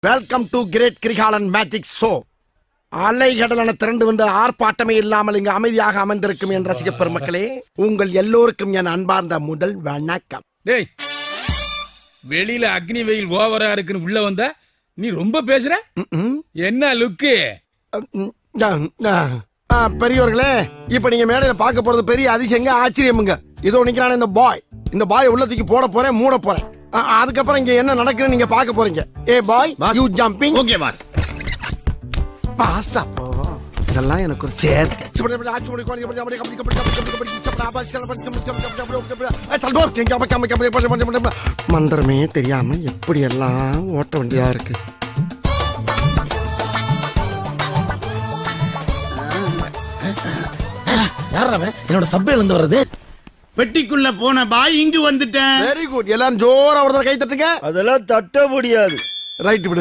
Welcome to great Kirikalan magic show அலைகடலான திரண்டு வந்து ஆர்ப்பாட்டமே இல்லாமல் இங்கு அமைதியாக அமர்ந்திருக்கும் என் ரசிக பெருமக்களே உங்கள் எல்லோருக்கும் என் அன்பார்ந்த முதல் வணக்கம் டேய் வெளியில அக்னி வெயில் ஓவரா இருக்குன்னு உள்ள வந்த நீ ரொம்ப பேசுற ம்ம். என்ன லுக்கு ம், ஆ, ஆ. ஆ, பெரியோர்களே இப்ப நீங்க மேடையில பார்க்க போறது பெரிய அதிசயங்க ஆச்சரியமுங்க இதோ நிக்கிறான இந்த பாய் இந்த பாய் உள்ளத்துக்கு போட போறேன் மூட போறேன் ஆ, அதுக்கப்புறம் இங்க என்ன நடக்குதுன்னு நீங்க பார்க்க போறீங்க hey boy you jumping okay boss பாஸ்டா போ இதெல்லாம் எனக்கு ஒரு சேர்த்து மந்திரமே தெரியாம எப்படி எல்லாம் ஓட்ட வேண்டியதா இருக்கு யார் அவன் என்னோட சப்பையில இருந்து வர்றது பெட்டிக்குள்ள போன பாய் இங்கு வந்துட்டேன் வெரி குட் எல்லாரும் ஜோரா ஒரு கை தட்டுங்க அதெல்லாம் தட்ட முடியாது ரைட் விடு